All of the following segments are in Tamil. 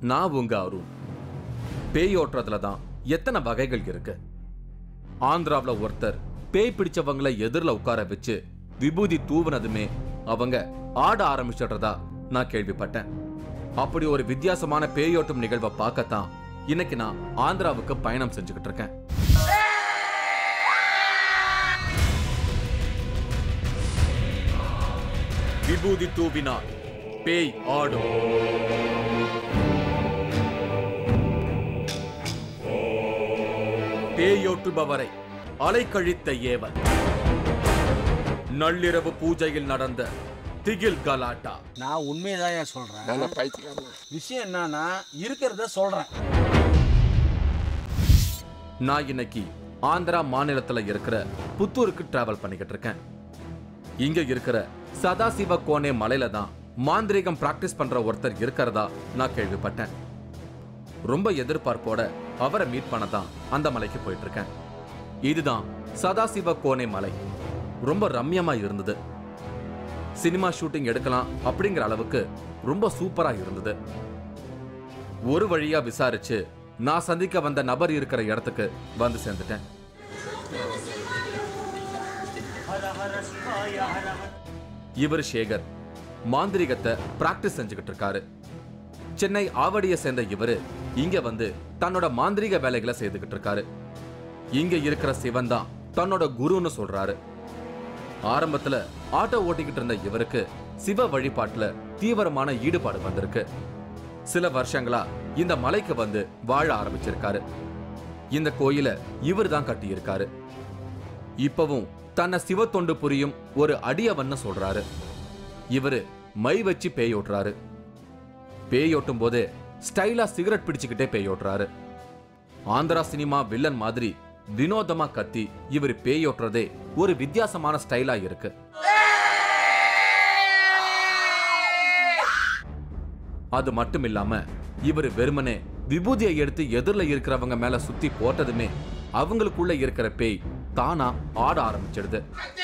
நான் உங்க அருண் பேய் ஓட்டுறதுல தான் எத்தனை வகைகள் இருக்கு ஆந்திராவுல ஒருத்தர் பேய் பிடிச்சவங்கள எதிரில் உட்கார வச்சு விபூதி தூவுனதுமே அவங்க ஆட ஆரம்பிச்சிடுறதா நான் கேள்விப்பட்டேன் அப்படி ஒரு வித்தியாசமான பேயோட்டும் நிகழ்வை பார்க்கத்தான் இன்னைக்கு நான் ஆந்திராவுக்கு பயணம் செஞ்சுக்கிட்டு இருக்கேன் விபூதி தூவினார் பேய் ஆடும் பேயோட்டுபவரை அலைக்கழித்த ஏவல் நள்ளிரவு பூஜையில் நடந்த திகில் கலாட்டா நான் உண்மையதான் ஏன் சொல்றேன் நான் பைத்தியக்காரன் விஷயம் என்னன்னா இருக்கிறத சொல்றேன் நான் இன்னைக்கு ஆந்திரா மாநிலத்துல இருக்கிற புத்தூருக்கு டிராவல் பண்ணிக்கிட்டு இருக்கேன் இங்க இருக்கிற சதாசிவ கோனே மலையில தான் மாந்திரீகம் பிராக்டிஸ் பண்ற ஒருத்தர் இருக்கிறதா நான் கேள்விப்பட்டேன் ரொம்ப எதிர்பார்ப்போட அவரை மீட் பண்ண தான் அந்த மலைக்கு போயிட்டு இருக்கேன் இதுதான் சதாசிவ கோனே மலை ரொம்ப ரம்யமா இருந்தது சினிமா ஷூட்டிங் எடுக்கலாம் அப்படிங்கிற அளவுக்கு ரொம்ப சூப்பரா இருந்தது ஒரு வழியா விசாரிச்சு நான் சந்திக்க வந்த நபர் இருக்கிற இடத்துக்கு வந்து சேர்ந்துட்டேன் இவர் சேகர் மாந்திரிகத்தை பிராக்டிஸ் செஞ்சுக்கிட்டு இருக்காரு சென்னை ஆவடியை சேர்ந்த இவரு இங்க வந்து தன்னோட மாந்திரீக வேலைகளை செய்துகிட்டு இருக்காரு இங்க இருக்கிற சிவன் தான் தன்னோட குருன்னு சொல்றாரு ஆரம்பத்துல ஆட்டோ ஓட்டிக்கிட்டு இருந்த இவருக்கு சிவ வழிபாட்டுல தீவிரமான ஈடுபாடு வந்திருக்கு சில வருஷங்களா இந்த மலைக்கு வந்து வாழ ஆரம்பிச்சிருக்காரு இந்த கோயிலை இவர் தான் கட்டியிருக்காரு இப்பவும் தன்னை சிவத்தொண்டு புரியும் ஒரு அடியவன்னு சொல்றாரு இவரு மை வச்சு பேயோட்டுறாரு பேயோட்டும் போது ஸ்டைலா சிகரெட் பிடிச்சுக்கிட்டே பேயோட்டுறாரு ஆந்திரா சினிமா வில்லன் மாதிரி வினோதமா கத்தி இவர் பேயோட்டுறதே ஒரு வித்தியாசமான ஸ்டைலா இருக்கு அது மட்டும் இல்லாம இவர் வெறுமனே விபூதியை எடுத்து எதிரில இருக்கிறவங்க மேல சுத்தி போட்டதுமே அவங்களுக்குள்ள இருக்கிற பேய் தானா ஆட ஆரம்பிச்சிடுது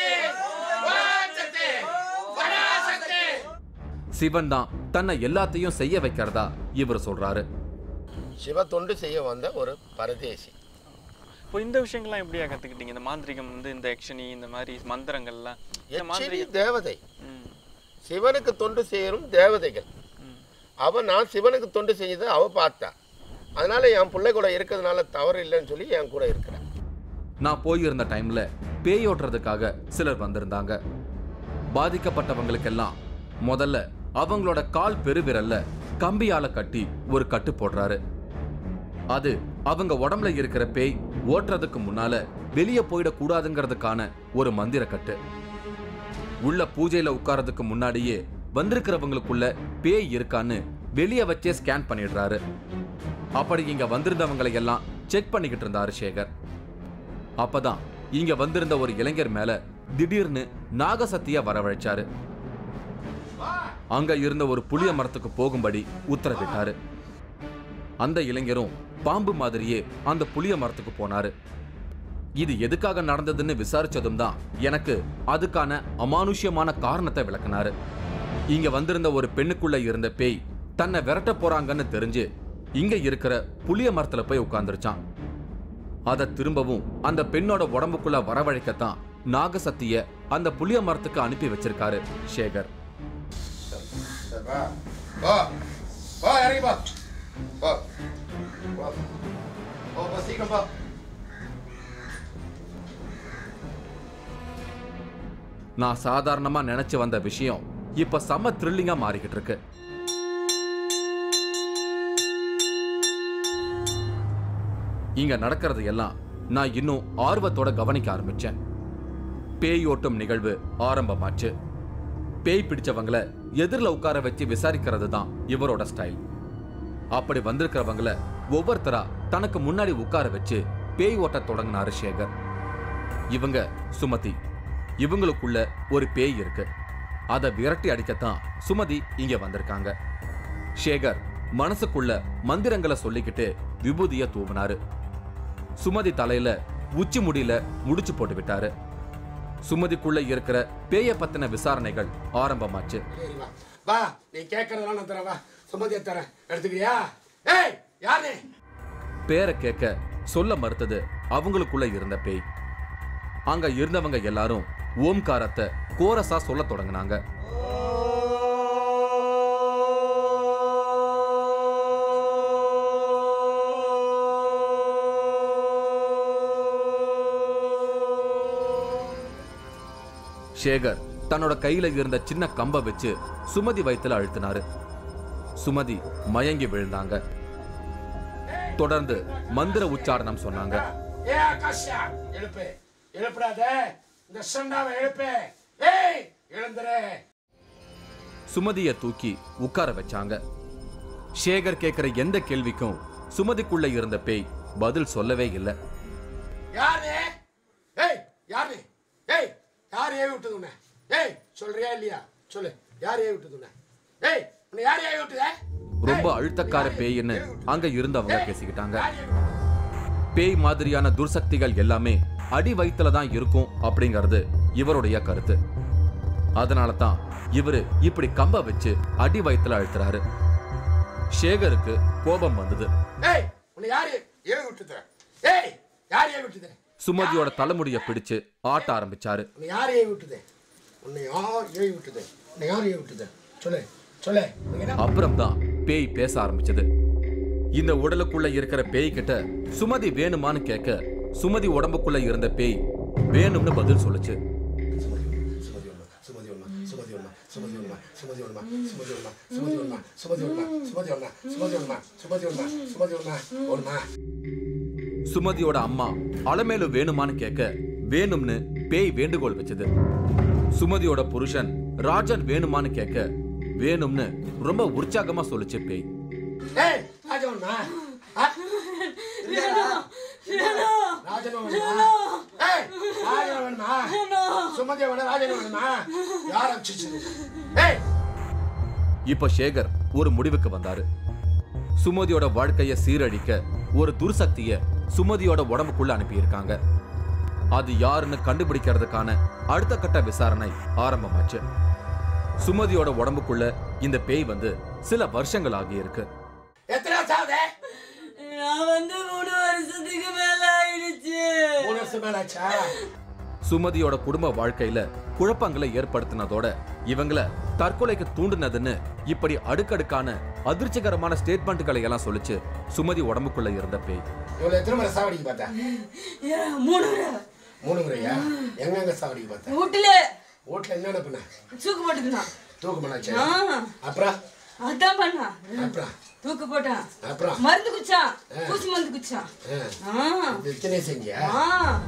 சிவன் தான் தன்னை எல்லாத்தையும் செய்ய வைக்கிறதா இவர் சொல்றாரு சிவ தொண்டு செய்ய வந்த ஒரு பரதேசி இப்போ இந்த விஷயங்கள்லாம் எப்படியா கத்துக்கிட்டீங்க இந்த மாந்திரிகம் வந்து இந்த யக்ஷனி இந்த மாதிரி மந்திரங்கள்லாம் இந்த எச்சினி மாந்திரிகம் தேவதை ம், சிவனுக்கு தொண்டு செய்யணும் தேவதைகள் ம். அவ நான் சிவனுக்கு தொண்டு செய்யதை அவ பார்த்தா அதனால என் பிள்ளை கூட இருக்கிறதுனால தவறு இல்லைன்னு சொல்லி என் கூட இருக்கிறேன் நான் போயிருந்த டைம்ல பேய் ஓட்டுறதுக்காக சிலர் வந்திருந்தாங்க பாதிக்கப்பட்டவங்களுக்கெல்லாம் முதல்ல அவங்களோட கால் பெருவிரல்ல கம்பியால கட்டி ஒரு கட்டு போடுறாரு அது அவங்க உடம்புல இருக்கிற பேய் ஓட்டுறதுக்கு முன்னால வெளியே போயிடக்கூடாதுங்கிறதுக்கான ஒரு மந்திர கட்டு உள்ள பூஜையில உட்கார்றதுக்கு முன்னாடியே வந்திருக்கிறவங்களுக்குள்ள பேய் இருக்கான்னு வெளியே வச்சே ஸ்கேன் பண்ணிடுறாரு அப்படி இங்க வந்திருந்தவங்களை எல்லாம் செக் பண்ணிக்கிட்டு இருந்தாரு சேகர் அப்பதான் இங்க வந்திருந்த ஒரு இளைஞர் மேல திடீர்னு நாகசக்திய வரவழைச்சாரு அங்க இருந்த ஒரு புளிய மரத்துக்கு போகும்படி உத்தரவிட்டாரு அந்த இளைஞரும் பாம்பு மாதிரியே அந்த புளிய மரத்துக்கு போனாரு இது எதுக்காக நடந்ததுன்னு விசாரிச்சதும் தான் எனக்கு அதுக்கான அமானுஷ்யமான காரணத்தை விளக்குனாரு இங்க வந்திருந்த ஒரு பெண்ணுக்குள்ள இருந்த பேய் தன்னை விரட்ட போறாங்கன்னு தெரிஞ்சு இங்க இருக்கிற புளிய மரத்துல போய் உட்கார்ந்துருச்சான் அதை திரும்பவும் அந்த பெண்ணோட உடம்புக்குள்ள வரவழைக்கத்தான் நாகசக்திய அந்த புளிய மரத்துக்கு அனுப்பி வச்சிருக்காரு சேகர் வா வா வா இறங்கி வா வா வா ஓ வா சீக்கிரம் வா நான் சாதாரணமா நினைச்சு வந்த விஷயம் இப்ப செம்ம த்ரில்லிங்கா மாறிக்கிட்டு இருக்கு இங்க நடக்கிறது எல்லாம் நான் இன்னும் ஆர்வத்தோட கவனிக்க ஆரம்பிச்சேன் பேய் ஓட்டும் நிகழ்வு ஆரம்பமாச்சு பேய் பிடிச்சவங்கள எதிரில் உட்கார வச்சு விசாரிக்கிறது தான் இவரோட ஸ்டைல் அப்படி வந்திருக்கிறவங்கள ஒவ்வொருத்தரா தனக்கு முன்னாடி உட்கார வச்சு பேய் ஓட்ட தொடங்கினாரு சேகர் இவங்க சுமதி இவங்களுக்குள்ள ஒரு பேய் இருக்கு அதை விரட்டி அடிக்கத்தான் சுமதி இங்க வந்திருக்காங்க சேகர் மனசுக்குள்ள மந்திரங்களை சொல்லிக்கிட்டு விபூதிய தூவினாரு சுமதி தலையில உச்சி முடியில முடிச்சு போட்டு விட்டாரு சுமதிக்குள்ள இருக்கிற பேய பத்தின விசாரணைகள் ஆரம்பமாச்சு சரி வா வா நீ கேட்கறதெல்லாம் நான் தரேன் வா சுமதியை தரேன் எடுத்துக்கிறியா ஏய் யாரு பேரை கேட்க சொல்ல மறுத்தது அவங்களுக்குள்ள இருந்த பேய் அங்க இருந்தவங்க எல்லாரும் ஓம்காரத்தை கோரஸா சொல்ல தொடங்கினாங்க சேகர் தன்னோட கையில இருந்த சின்ன கம்பை வச்சு சுமதி வயித்துல அழுத்தினாரு சுமதி மயங்கி விழுந்தாங்க தொடர்ந்து மந்திர உச்சாரணம் சொன்னாங்க ஏ ஆகாஷா எழுப்பு எழுப்புடாத இந்த சண்டாவை எழுப்பு ஏய் எழுந்துரு சுமதிய தூக்கி உட்கார வச்சாங்க சேகர் கேட்கிற எந்த கேள்விக்கும் சுமதிக்குள்ள இருந்த பேய் பதில் சொல்லவே இல்லை யாரு ஏய் யாரு ஏய் யார் ஏவி விட்டது உன்னை ஏய் சொல்றியா இல்லையா சொல்லு யார் ஏவி விட்டது உன்னை ஏய் உன்னை யார் ஏவி விட்டதே ரொம்ப அழுத்தக்கார பேய்ன்னு அங்க இருந்தவங்க பேசிக்கிட்டாங்க பேய் மாதிரியான துர்சக்திகள் எல்லாமே அடி வயித்துல தான் இருக்கும் அப்படிங்கிறது இவருடைய கருத்து அதனால தான் இவரு இப்படி கம்ப வச்சு அடி வயித்துல அழுத்துறாரு சேகருக்கு கோபம் வந்தது ஏய் உன்னை யார் ஏவி விட்டது ஏய் யார் ஏவி விட்டது சுமதியோட தலைமுடிய பிடிச்சு ஆட்ட ஆரம்பிச்சாரு உன்னை யார் ஏவி விட்டது உன்னை யார் ஏவி விட்டது உன்னை யார் ஏவி விட்டது சொல்லு சொல்லு உனக்கு என்ன அப்புறம் தான் பேய் பேச ஆரம்பிச்சது இந்த உடலுக்குள்ள இருக்கிற பேய் கிட்ட சுமதி வேணுமான்னு கேட்க சுமதி உடம்புக்குள்ள இருந்த பேய் வேணும்னு பதில் சொல்லுச்சு சுமதி ஒண்ணா சுமதி ஒண்ணா சுமதி ஒண்ணா சுமதி ஒண்ணா சுமதி ஒண்ணா சுமதி ஒண்ணா சுமதி ஒண்ணா சுமதி ஒண்ணா சுமதி ஒண்ணா சுமதி ஒண்ணா சுமதி ஒண்ணா ஒண்ணா சுமதியோட அம்மா அலமேலு வேணுமான்னு கேட்க வேணும்னு பேய் வேண்டுகோள் வச்சது சுமதியோட புருஷன் ராஜன் வேணுமான்னு கேட்க வேணும்னு ரொம்ப உற்சாகமா சொல்லுச்சு பேய் ஏய் ராஜன் ஒண்ணா ஆ? இல்லையா? ராஜன் வேணுமா ஏய் ராஜன் வேணுமா சுமதி வேணும் ராஜன் வேணுமா யார் அடிச்சிச்சு ஏய் இப்ப சேகர் ஒரு முடிவுக்கு வந்தாரு சுமதியோட வாழ்க்கைய சீரழிக்க ஒரு துர்சக்திய சுமதியோட உடம்புக்குள்ள அனுப்பியிருக்காங்க அது யாருன்னு கண்டுபிடிக்கிறதுக்கான அடுத்த கட்ட விசாரணை ஆரம்பமாச்சு சுமதியோட உடம்புக்குள்ள இந்த பேய் வந்து சில வருஷங்கள் ஆகியிருக்கு எத்தனை சாவுதே நான் வந்து மூணு வருஷத்துக்கு மேல ஆயிடுச்சு மூணு வருஷம் மேல ஆச்சா சுமதியோட குடும்ப வாழ்க்கையில குழப்பங்களை ஏற்படுத்தினதோட இவங்கள தற்கொலைக்கு தூண்டுனதுன்னு இப்படி அடுக்கடுக்கான அதிர்ச்சிகரமான ஸ்டேட்மெண்ட்களை எல்லாம் சொல்லிச்சு சுமதி உடம்புக்குள்ள இருந்த பேய் இவ்வளவு எத்தனை முறை சாவடிக்க பார்த்தா ஏன் மூணு தடவை. மூணு முறையா எங்கெங்க சாவடிக்க பார்த்தா வீட்டுல வீட்டுல என்னென்ன பண்ண தூக்கு போட்டுக்கலாம் தூக்கு பண்ணாச்சு ஆ, அப்புறம் அதான் பண்ணா அப்புறம் தூக்கு போட்டான் அப்புறம் மருந்து குச்சான் பூசி மருந்து குச்சான் ஆ, ஆ, இது இத்தனை செஞ்சியா ஆ.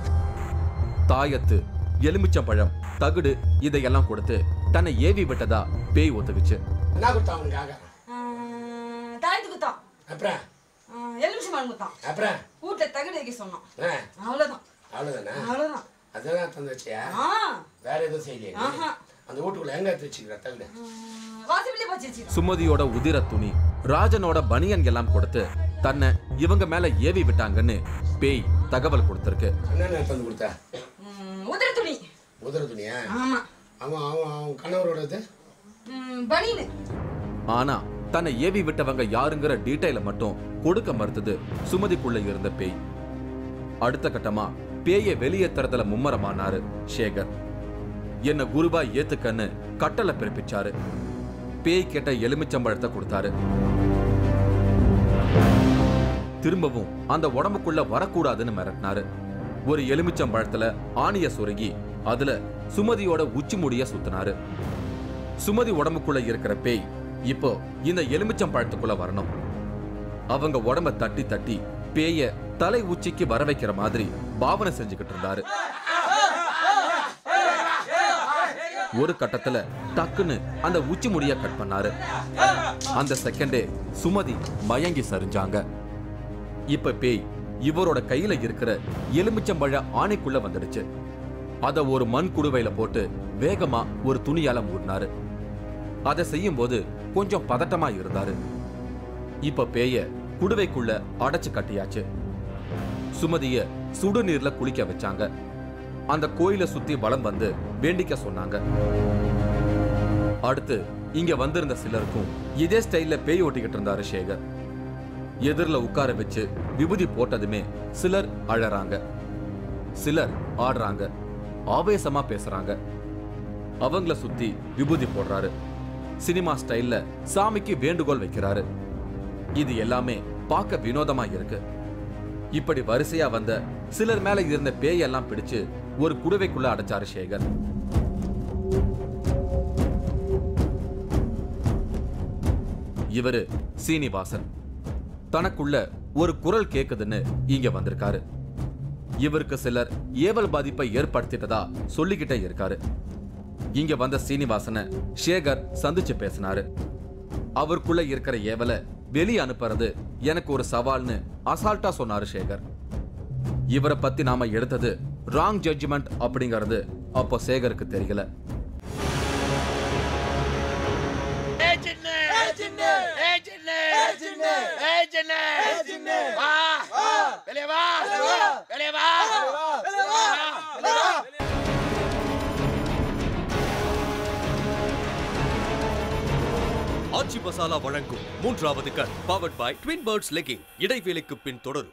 தாயத்து எலுமிச்சம்பழம் தகுடு இதையெல்லாம் கொடுத்து தன்னை ஏவி விட்டதா பேய் ஒத்துக்குச்சு என்ன கொடுத்தா அவனுக்காக ஆ, தாயத்து குத்தான் அப்புறம் ஆ, எலுமிச்சை மரம் குத்தான் அப்புறம் வீட்டுல தகுடு வைக்க சொன்னான் ஆ, அவ்வளவுதான் அவ்வளவுதானே அவ்வளவுதான் அதெல்லாம் தந்து வச்சியா ஆ வேற எதுவும் செய்யலையா நீ? ஆஹா. அந்த வீட்டுக்குள்ள எங்க எடுத்து வச்சுக்கிற தகுடு வாசப்பிலே பச்சு வச்சுக்கலாம் சுமதியோட உதிர துணி ராஜனோட பனியன் எல்லாம் கொடுத்து தன்னை இவங்க மேல ஏவி விட்டாங்கன்னு பேய் தகவல் கொடுத்திருக்கு என்னென்ன தந்து கொடுத்தா உதிர துணி உதர துணியா ஆமா அவன் அவன் அவன் கணவரோடது ம், பனியனு ஆனா தன்னை ஏவி விட்டவங்க யாருங்கிற டீட்டெயில மட்டும் கொடுக்க மறுத்தது சுமதிக்குள்ள இருந்த பேய் அடுத்த கட்டமா பேயை வெளியேத்துறதுல மும்மரமானாரு சேகர் என்ன குருவா ஏத்துக்கன்னு கட்டளை பிறப்பிச்சாரு பேய் கேட்ட எலுமிச்சம்பழத்தை கொடுத்தாரு திரும்பவும் அந்த உடம்புக்குள்ள வரக்கூடாதுன்னு மிரட்டினாரு ஒரு எலுமிச்சம்பழத்துல ஆணிய சொருகி அதுல சுமதியோட உச்சி முடிய சுத்தினாரு சுமதி உடம்புக்குள்ள இருக்கிற பேய் இப்போ இந்த எலுமிச்சம் பழத்துக்குள்ள வரணும் அவங்க உடம்ப தட்டி தட்டி பேய தலை உச்சிக்கு வர வைக்கிற மாதிரி பாவனை செஞ்சுக்கிட்டு இருந்தாரு ஒரு கட்டத்துல டக்குன்னு அந்த உச்சி முடிய கட் பண்ணாரு அந்த செகண்டே சுமதி மயங்கி சரிஞ்சாங்க இப்ப பேய் இவரோட கையில இருக்கிற எலுமிச்சம்பழ ஆணைக்குள்ள வந்துடுச்சு அத ஒரு மண் குடுவையில போட்டு வேகமா ஒரு துணியால மூடினாரு அதை செய்யும்போது கொஞ்சம் பதட்டமா இருந்தாரு இப்ப பேய குடுவைக்குள்ள அடைச்சு கட்டியாச்சு சுமதிய சுடுநீர்ல குளிக்க வச்சாங்க அந்த கோயிலை சுத்தி வலம் வந்து வேண்டிக்க சொன்னாங்க அடுத்து இங்க வந்திருந்த சிலருக்கும் இதே ஸ்டைல்ல பேய் ஓட்டிக்கிட்டு இருந்தாரு சேகர் எதிரில் உட்கார வச்சு விபூதி போட்டதுமே சிலர் அழறாங்க சிலர் ஆடுறாங்க ஆவேசமா பேசுறாங்க அவங்கள சுத்தி விபூதி போடுறாரு சினிமா ஸ்டைல்ல சாமிக்கு வேண்டுகோள் வைக்கிறாரு இது எல்லாமே பார்க்க வினோதமா இருக்கு இப்படி வரிசையா வந்த சிலர் மேல இருந்த பேயெல்லாம் பிடிச்சு ஒரு குடுவைக்குள்ள அடைச்சாரு சேகர் இவரு சீனிவாசன் தனக்குள்ள ஒரு குரல் கேக்குதுன்னு இங்க வந்திருக்காரு இவருக்கு சிலர் ஏவல் பாதிப்பை ஏற்படுத்திட்டதா சொல்லிக்கிட்டே இருக்காரு இங்க வந்த சீனிவாசனை சேகர் சந்திச்சு பேசினாரு அவருக்குள்ள இருக்கிற ஏவலை வெளியே அனுப்புறது எனக்கு ஒரு சவால்னு அசால்ட்டா சொன்னாரு சேகர் இவரை பத்தி நாம எடுத்தது ராங் ஜட்ஜ்மெண்ட் அப்படிங்கிறது அப்போ சேகருக்கு தெரியல ஆச்சி மசாலா வழங்கும் மூன்றாவது cut powered by twin birds legging இடைவேளைக்கு பின் தொடரும்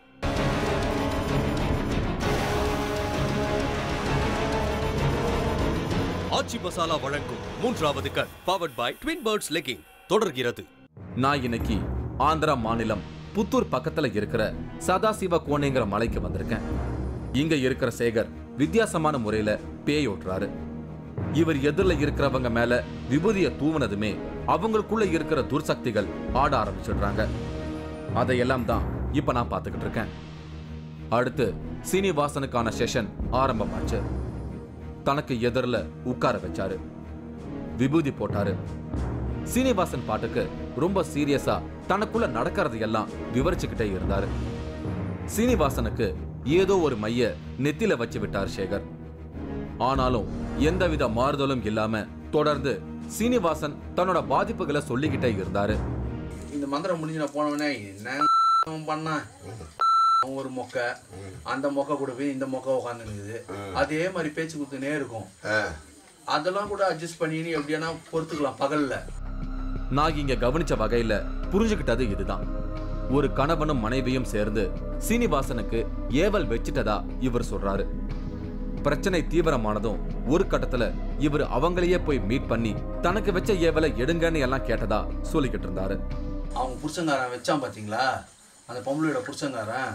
ஆச்சி மசாலா வழங்கும் மூன்றாவது cut powered by twin birds legging தொடர்கிறது நான் இன்னைக்கு ஆந்திரா மாநிலம் புத்தூர் பக்கத்துல இருக்கிற சதாசிவ கோணைங்கிற மலைக்கு வந்திருக்கேன் இங்க இருக்கிற சேகர் வித்தியாசமான முறையில பேய் ஓட்டுறாரு இவர் எதிரில் இருக்கிறவங்க மேல விபூதிய தூவுனதுமே அவங்களுக்குள்ள இருக்கிற துர்சக்திகள் ஆட ஆரம்பிச்சிடுறாங்க அதையெல்லாம் தான் இப்ப நான் பார்த்துக்கிட்டு இருக்கேன் அடுத்து சீனிவாசனுக்கான செஷன் ஆரம்பமாச்சு தனக்கு எதிரில் உட்கார வச்சாரு விபூதி போட்டாரு சீனிவாசன் பாட்டுக்கு ரொம்ப சீரியஸா தனக்குள்ள நடக்கிறது எல்லாம் விவரிச்சுக்கிட்டே இருந்தாரு சீனிவாசனுக்கு ஏதோ ஒரு மைய நெத்தில வச்சு விட்டார் சேகர் ஆனாலும் எந்தவித மாறுதலும் இல்லாம தொடர்ந்து சீனிவாசன் தன்னோட பாதிப்புகளை சொல்லிக்கிட்டே இருந்தாரு இந்த மந்திரம் முடிஞ்சு நான் போனவனே என்ன அவன் பண்ணான் அவன் ஒரு மொக்கை அந்த மொக்கை கூட போய் இந்த மொக்கை உட்காந்துருக்குது அதே மாதிரி பேச்சு குத்துனே இருக்கும் அதெல்லாம் கூட அட்ஜஸ்ட் பண்ணின்னு எப்படியானா பொறுத்துக்கலாம் பகல்ல நான் இங்க கவனிச்ச வகையில புரிஞ்சுக்கிட்டது இதுதான் ஒரு கணவனும் மனைவியும் சேர்ந்து சீனிவாசனுக்கு ஏவல் வச்சிட்டதா இவர் சொல்றாரு பிரச்சனை தீவிரமானதும் ஒரு கட்டத்துல இவர் அவங்களையே போய் மீட் பண்ணி தனக்கு வச்ச ஏவலை எடுங்கன்னு எல்லாம் கேட்டதா சொல்லிக்கிட்டு இருந்தாரு அவங்க புருஷங்காரன் வச்சான் பாத்தீங்களா அந்த பொம்பளையோட புருஷங்காரன்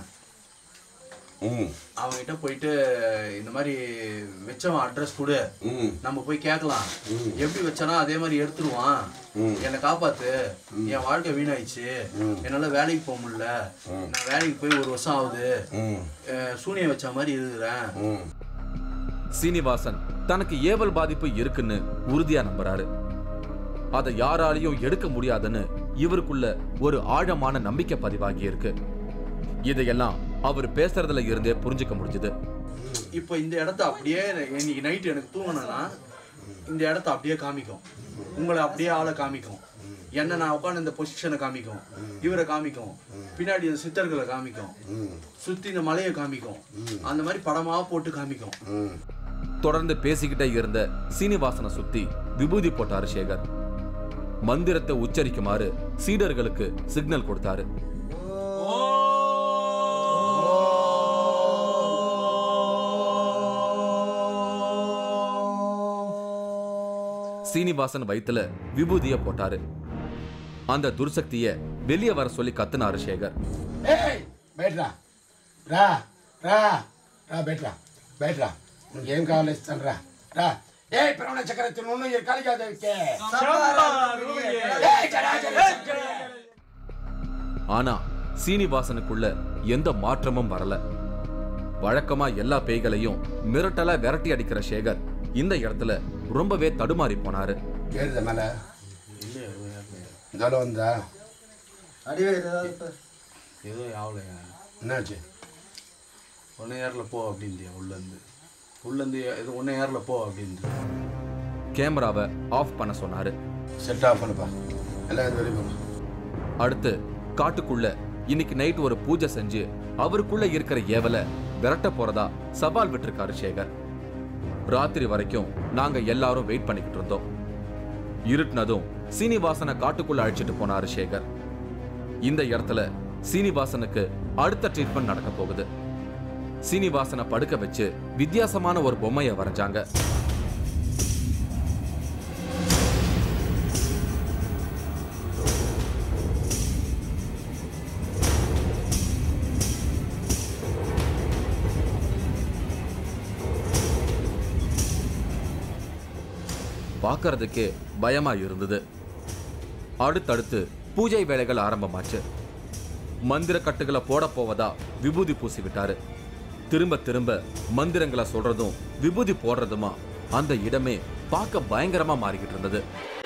அவன்கிட்ட போயிட்டு இந்த மாதிரி வச்சவன் அட்ரஸ் கொடு நம்ம போய் கேட்கலாம் எப்படி வச்சானா அதே மாதிரி எடுத்துருவான் என்னை காப்பாத்து என் வாழ்க்கை வீணாயிடுச்சு என்னால வேலைக்கு போக முடியல நான் வேலைக்கு போய் ஒரு வருஷம் ஆகுது அஹ் சூனியம் வச்ச மாதிரி இருக்கிறேன் சீனிவாசன் தனக்கு ஏவல் பாதிப்பு இருக்குன்னு உறுதியா நம்புறாரு அதை யாராலையும் எடுக்க முடியாதுன்னு இவருக்குள்ள ஒரு ஆழமான நம்பிக்கை பதிவாகி இருக்கு இதையெல்லாம் அவர் பேசுறதுல இருந்தே புரிஞ்சுக்க முடிஞ்சுது இப்போ இந்த இடத்த அப்படியே இன்னைக்கு நைட் எனக்கு தூங்கினேன்னா இந்த இடத்த அப்படியே காமிக்கும் உங்களை அப்படியே ஆளை காமிக்கும் என்ன நான் உட்காந்து இந்த பொசிஷனை காமிக்கும் இவரை காமிக்கும் பின்னாடி இந்த சித்தர்களை காமிக்கும் சுத்தி இந்த மலையை காமிக்கும் அந்த மாதிரி படமா போட்டு காமிக்கும் தொடர்ந்து பேசிக்கிட்டே இருந்த சீனிவாசனை சுத்தி விபூதி போட்டாரு சேகர் மந்திரத்தை உச்சரிக்குமாறு சீடர்களுக்கு சிக்னல் கொடுத்தாரு சீனிவாசன் வயித்துல விபூதிய போட்டாரு அந்த துர்சக்திய வெளியே வர சொல்லி கத்துனாரு சேகர் ఏయ్ బయటరా రా రా రా బయటరా బయటరా నీకేం కావాలి ఇస్తాను రా రా ఏ ప్రవణ చక్రవర్తి నువ్వు ఈ కలిగాదేవికే ஆனா சீனிவாசனுக்குள்ள எந்த மாற்றமும் வரல வழக்கமா எல்லா பேய்களையும் மிரட்டலா விரட்டி அடிக்கிற சேகர் இந்த இடத்துல ரொம்பவே தடுமாறி போனாரு ఏది మళ్ళా ஜலம் வந்தா ஏதோ ஆகலையா என்னாச்சு ஒன்னே ஏரில் போ அப்படின்றியா உள்ளேருந்து உள்ளேருந்து இது ஒன்னே ஏரில் போ அப்படின்ட்டு கேமராவை ஆஃப் பண்ண சொன்னாரு செட் ஆஃப் பண்ணுப்பா எல்லாம் இது வெளியே போங்க அடுத்து காட்டுக்குள்ள இன்னைக்கு நைட் ஒரு பூஜை செஞ்சு அவருக்குள்ள இருக்கிற ஏவலை விரட்ட போறதா சவால் விட்டிருக்காரு சேகர் ராத்திரி வரைக்கும் நாங்க எல்லாரும் வெயிட் பண்ணிக்கிட்டு இருந்தோம் இருட்டுனதும் சீனிவாசனை காட்டுக்குள்ள அழைச்சிட்டு போனாரு சேகர் இந்த இடத்துல சீனிவாசனுக்கு அடுத்த ட்ரீட்மெண்ட் நடக்க போகுது சீனிவாசனை படுக்க வச்சு வித்தியாசமான ஒரு பொம்மையை வரைஞ்சாங்க பார்க்கறதுக்கே பயமா இருந்தது அடுத்தடுத்து பூஜை வேலைகள் ஆரம்பமாச்சு மந்திர கட்டுகளை போட போவதா விபூதி பூசி விட்டாரு திரும்ப திரும்ப மந்திரங்களை சொல்றதும் விபூதி போடுறதுமா அந்த இடமே பார்க்க பயங்கரமா மாறிக்கிட்டு இருந்தது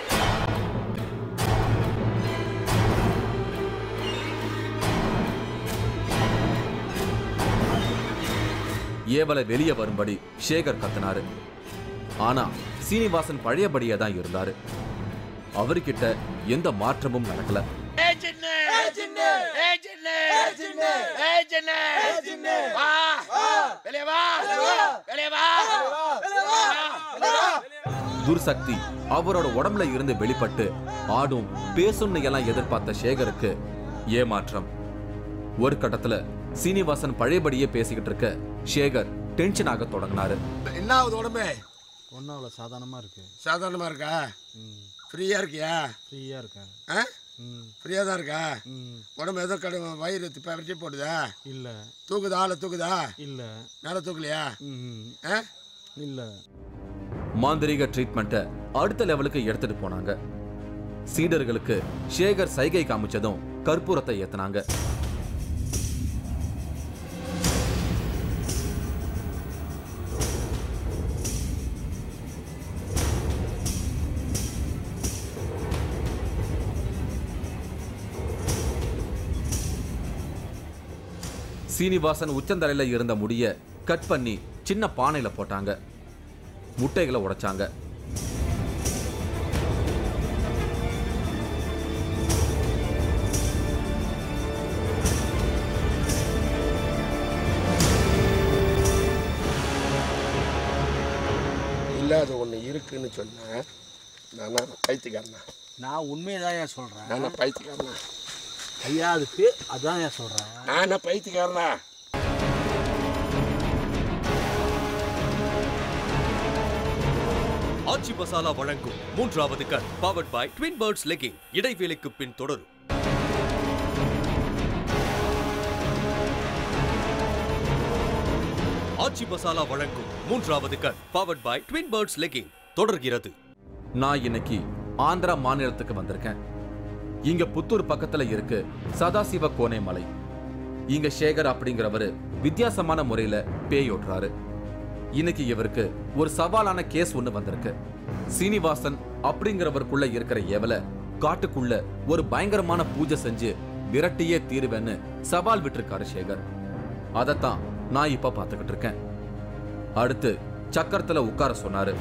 ஏவலை வெளியே வரும்படி சேகர் கத்தினாரு ஆனா சீனிவாசன் பழையபடியே தான் இருந்தாரு அவர்கிட்ட எந்த மாற்றமும் நடக்கல துர்சக்தி அவரோட உடம்புல இருந்து வெளிப்பட்டு ஆடும் பேசும்னு எல்லாம் எதிர்பார்த்த சேகருக்கு ஏமாற்றம் ஒரு கட்டத்துல சீனிவாசன் பழையபடியே பேசிக்கிட்டு இருக்க சேகர் டென்ஷன் ஆக தொடங்கினாரு என்ன ஆகுது உடம்பு ஒன்றும் அவ்வளோ சாதாரணமாக இருக்குது சாதாரணமாக இருக்கா ஃப்ரீயாக இருக்கியா ஃப்ரீயாக இருக்கேன் ஆ ம் ஃப்ரீயாக தான் இருக்கா ம் உடம்பு ஏதோ கடு வயிறு பரட்டி போடுதா இல்லை தூக்குதா ஆளை தூக்குதா இல்லை மேலே தூக்கலையா ம் ஆ இல்லை மாந்திரீக ட்ரீட்மெண்ட்டை அடுத்த லெவலுக்கு எடுத்துட்டு போனாங்க சீடர்களுக்கு சேகர் சைகை காமிச்சதும் கற்பூரத்தை ஏத்துனாங்க சீனிவாசன் உச்சந்தலையில இருந்த முடிய கட் பண்ணி சின்ன பானையில போட்டாங்க முட்டைகளை உடைச்சாங்க இல்லாத ஒன்று இருக்குன்னு சொன்னேன் நானா பைத்தியக்காரனா நான் உண்மையை தான் ஏன் சொல்கிறேன் நானா பைத்தியக்காரனா ஐயா அதுக்கு அதான் ஏன் சொல்கிறேன் நானா பைத்தியக்காரனா ஆச்சி மசாலா வழங்கும் மூன்றாவது கண் powered by twin birds legging இடைவேளைக்கு பின் தொடரும் ஆச்சி மசாலா வழங்கும் மூன்றாவது கண் powered by twin birds legging தொடர்கிறது நான் இன்னைக்கு ஆந்திரா மாநிலத்துக்கு வந்திருக்கேன் இங்க புத்தூர் பக்கத்துல இருக்கு சதாசிவ கோனை மலை இங்க சேகர் அப்படிங்கிறவரு வித்தியாசமான முறையில பேய் ஓட்டுறாரு இன்னைக்கு இவருக்கு ஒரு சவாலான கேஸ் ஒண்ணு வந்திருக்கு சீனிவாசன் அப்படிங்கிறவருக்குள்ள இருக்கிற ஏவல காட்டுக்குள்ள ஒரு பயங்கரமான பூஜை செஞ்சு விரட்டியே தீருவேன்னு சவால் விட்டிருக்காரு சேகர் அதைத்தான் நான் இப்ப பார்த்துக்கிட்டு இருக்கேன் அடுத்து சக்கரத்துல உட்கார சொன்னாரு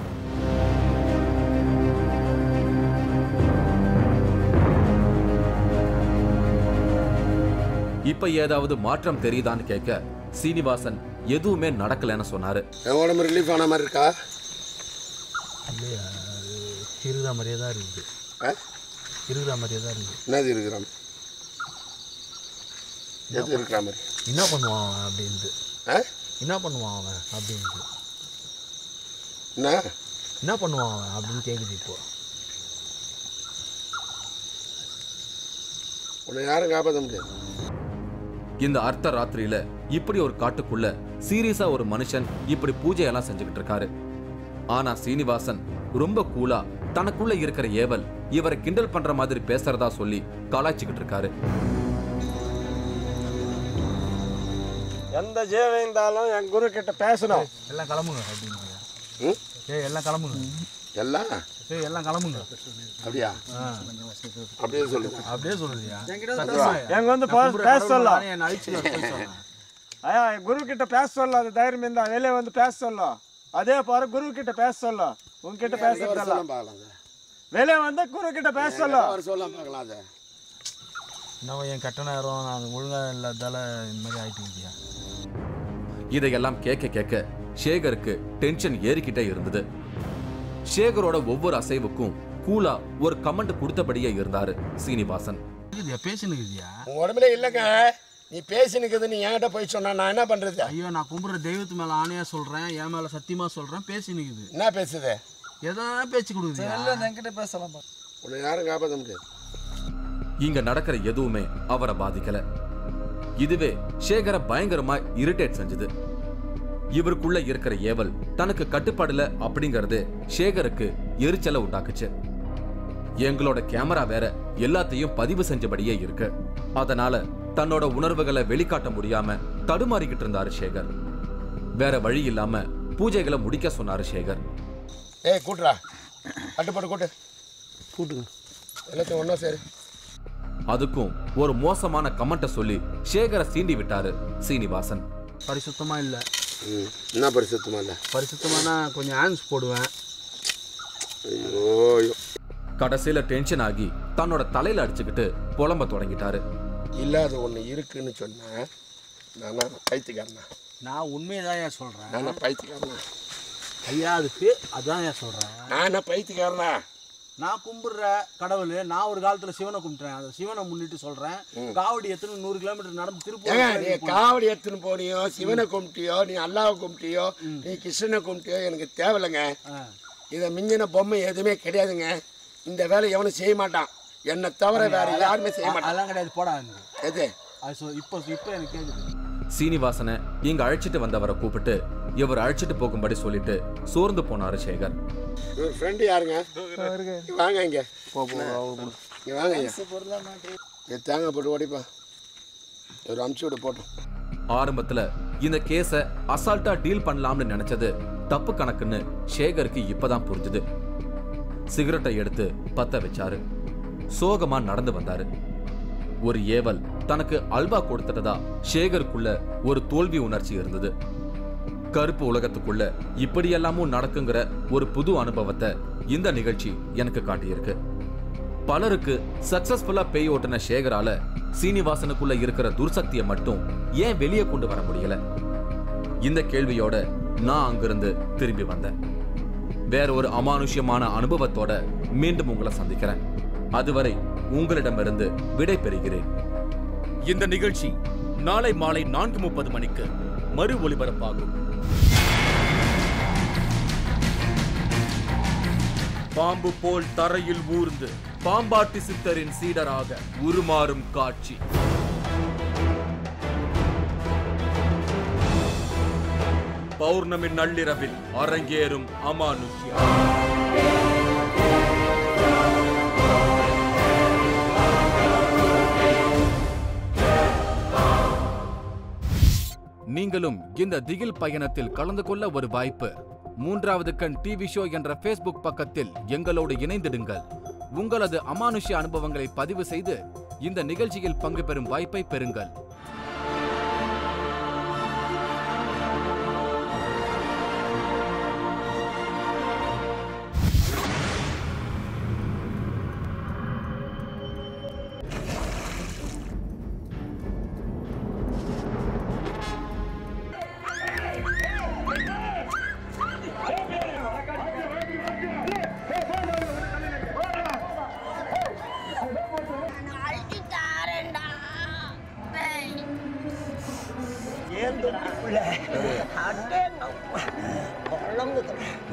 இப்ப ஏதாவது மாற்றம் தெரியுதான்னு கேட்க சீனிவாசன் எதுவுமே நடக்கலைன்னு சொன்னாரு என் உடம்பு ரிலீஃப் ஆன மாதிரி இருக்கா இல்லையா இருக்கிற மாதிரியே தான் இருக்குது ஆ இருக்கிற மாதிரியே தான் இருக்குது என்னது இருக்கிறான் எது இருக்கிற மாதிரி என்ன பண்ணுவான் அவன் அப்படின்ட்டு ஆ என்ன பண்ணுவான் அவன் அப்படின்ட்டு என்ன என்ன பண்ணுவான் அவன் அப்படின்னு கேட்குது இப்போ உன்னை யாரும் காப்பாற்ற முடியாது இந்த அர்த்த ராத்திரியில இப்படி ஒரு காட்டுக்குள்ள சீரியஸா ஒரு மனுஷன் இப்படி பூஜையெல்லாம் செஞ்சுக்கிட்டு இருக்காரு ஆனா சீனிவாசன் ரொம்ப கூலா தனக்குள்ள இருக்கிற ஏவல் இவரை கிண்டல் பண்ற மாதிரி பேசுறதா சொல்லி கலாய்ச்சிக்கிட்டு இருக்காரு எந்த ஜீவன் இருந்தாலும் என் குரு கிட்ட பேசணும் எல்லாம் கிளம்புங்க அப்படின்னாங்க ம் ஏய் எல்லாம் கிளம்புங்க எல்லாம் ஏய் எல்லாம் கிளம்புங்க அப்படியா அப்படியே சொல்லுங்க அப்படியே சொல்லுதியா எங்க வந்து பே- பேச சொல்லலாம் என் அழிச்சு சொல்றேன் ஐயா என் குரு கிட்ட பேச சொல்லலாம் அது தைரியம் இருந்தா வெளியே வந்து பேச சொல்லலாம் அதே பாரு குரு கிட்ட பேச சொல்லலாம் உங்ககிட்ட பேச சொல்லலாம் சொல்லலாம் பார்க்கலாம் அதை வெளியே வந்து குரு கிட்ட பேச சொல்லலாம் அவர் சொல்லலாம் பார்க்கலாம் அதை இன்னும் என் கட்ட நேரம் நான் ஒழுங்காக இல்லாதால இந்த மாதிரி ஆயிட்டு இருக்கியா இதையெல்லாம் கேட்க கேட்க சேகருக்கு டென்ஷன் ஏறிக்கிட்டே இருந்தது சேகரோட ஒவ்வொரு அசைவுக்கும் கூலா ஒரு கமெண்ட் கொடுத்தபடியே இருந்தாரு சீனிவாசன் இருக்குதியா பேசினுக்குதியா உன் உடம்புல இல்லைங்க நீ பேசினுக்குது நீ என்கிட்ட போய் சொன்னா நான் என்ன பண்றது ஐயோ நான் கும்பிட்ற தெய்வத்து மேல ஆணையா சொல்றேன் என் மேல சத்தியமா சொல்றேன் பேசினுக்குது என்ன பேசுது எதனா பேச்சு கொடுக்குது என்கிட்ட பேசலாம் உன்னை யாரும் காப்பாற்ற முடியாது இங்க நடக்கிற எதுவுமே அவரை பாதிக்கல இதுவே சேகரை பயங்கரமா இரிட்டேட் செஞ்சது இவருக்குள்ள இருக்கிற ஏவல் தனக்கு கட்டுப்படல அப்படிங்கறது சேகருக்கு எரிச்சலை உண்டாக்குச்சு எங்களோட கேமரா வேற எல்லாத்தையும் பதிவு செஞ்சபடியே இருக்கு அதனால தன்னோட உணர்வுகளை வெளிக்காட்ட முடியாம தடுமாறிக்கிட்டு இருந்தாரு சேகர் வேற வழி இல்லாம பூஜைகளை முடிக்க சொன்னாரு சேகர் ஏய் கூட்டுறா கட்டுப்பாடு கூட்டு கூட்டுங்க எல்லாத்தையும் ஒன்றா சரி அதுக்கும் ஒரு மோசமான கமெண்ட்டை சொல்லி சேகரை சீண்டி விட்டாரு சீனிவாசன் பரிசுத்தமா இல்ல என்ன பரிசுத்தமா இல்லை பரிசுத்தமானா கொஞ்சம் ஆன்ஸ் போடுவேன் ஐயோ ஐயோ கடைசியில டென்ஷன் ஆகி தன்னோட தலையில அடிச்சுக்கிட்டு புலம்ப தொடங்கிட்டாரு இல்லாத ஒன்று இருக்குன்னு சொன்னேன் நானா பைத்தியக்காரனா நான் உண்மையதான் ஏன் சொல்றேன் நானா பைத்தியக்காரனா ஐயா அதுக்கு அதான் ஏன் சொல்றேன் நானா பைத்தியக்காரனா நான் கும்பிடுற கடவுள் நான் ஒரு காலத்துல சிவனை கும்பிட்டேன் அந்த சிவனை முன்னிட்டு சொல்றேன் காவடி எத்தனை நூறு கிலோமீட்டர் நடந்து ஏங்க நீ திருப்பூர் காவடி எடுத்துன்னு போனியோ சிவனை கும்பிட்டியோ நீ அல்லாவை கும்பிட்டியோ நீ கிருஷ்ணனை கும்பிட்டியோ எனக்கு தேவையில்லைங்க இதை மிஞ்சின பொம்மை எதுவுமே கிடையாதுங்க இந்த வேலை எவனும் செய்ய மாட்டான் என்னை தவிர வேற யாருமே செய்ய மாட்டான் அதெல்லாம் கிடையாது போடா எது அது சொ- இப்போ இப்போ எனக்கு கேக்குது சீனிவாசனை இங்க அழைச்சிட்டு வந்தவரை கூப்பிட்டு இவர் அழைச்சிட்டு போகும்படி சொல்லிட்டு சோர்ந்து போனாரு சேகர் இவர் ஃப்ரெண்டு யாருங்க இங்க வாங்க இங்க போ போ இங்க வாங்க ஐயா இது தேங்காய் போட்டு ஓடிப்பா ஒரு அமுச்சு விட்டு போட்டோம் ஆரம்பத்துல இந்த கேஸ அசால்ட்டா டீல் பண்ணலாம்னு நினைச்சது தப்பு கணக்குன்னு சேகருக்கு இப்பதான் புரிஞ்சுது சிகரெட்டை எடுத்து பத்த வச்சாரு சோகமா நடந்து வந்தாரு ஒரு ஏவல் தனக்கு அல்வா கொடுத்துட்டதா சேகருக்குள்ள ஒரு தோல்வி உணர்ச்சி இருந்தது கருப்பு உலகத்துக்குள்ள இப்படியெல்லாமும் நடக்குங்கிற ஒரு புது அனுபவத்தை இந்த நிகழ்ச்சி எனக்கு காட்டியிருக்கு பலருக்கு சக்சஸ்ஃபுல்லா பேய் ஓட்டுன சேகரால சீனிவாசனுக்குள்ள இருக்கிற துர்சக்தியை மட்டும் ஏன் வெளியே கொண்டு வர முடியல இந்த கேள்வியோட நான் அங்கிருந்து திரும்பி வந்தேன் வேற ஒரு அமானுஷ்யமான அனுபவத்தோட மீண்டும் உங்களை சந்திக்கிறேன் அதுவரை உங்களிடமிருந்து விடை பெறுகிறேன் இந்த நிகழ்ச்சி நாளை மாலை நான்கு முப்பது மணிக்கு மறு ஒளிபரப்பாகும் பாம்பு போல் தரையில் ஊர்ந்து பாம்பாட்டி சித்தரின் சீடராக உருமாறும் காட்சி பௌர்ணமி நள்ளிரவில் அரங்கேறும் அமானுஷ்யா நீங்களும் இந்த திகில் பயணத்தில் கலந்து கொள்ள ஒரு வாய்ப்பு மூன்றாவது கண் டிவி ஷோ என்ற ஃபேஸ்புக் பக்கத்தில் எங்களோடு இணைந்திடுங்கள் உங்களது அமானுஷ்ய அனுபவங்களை பதிவு செய்து இந்த நிகழ்ச்சியில் பங்கு பெறும் வாய்ப்பை பெறுங்கள் அழுத்திட்டாரேண்டா ஏந்துடா பிள்ளை அட்டே குழம்புது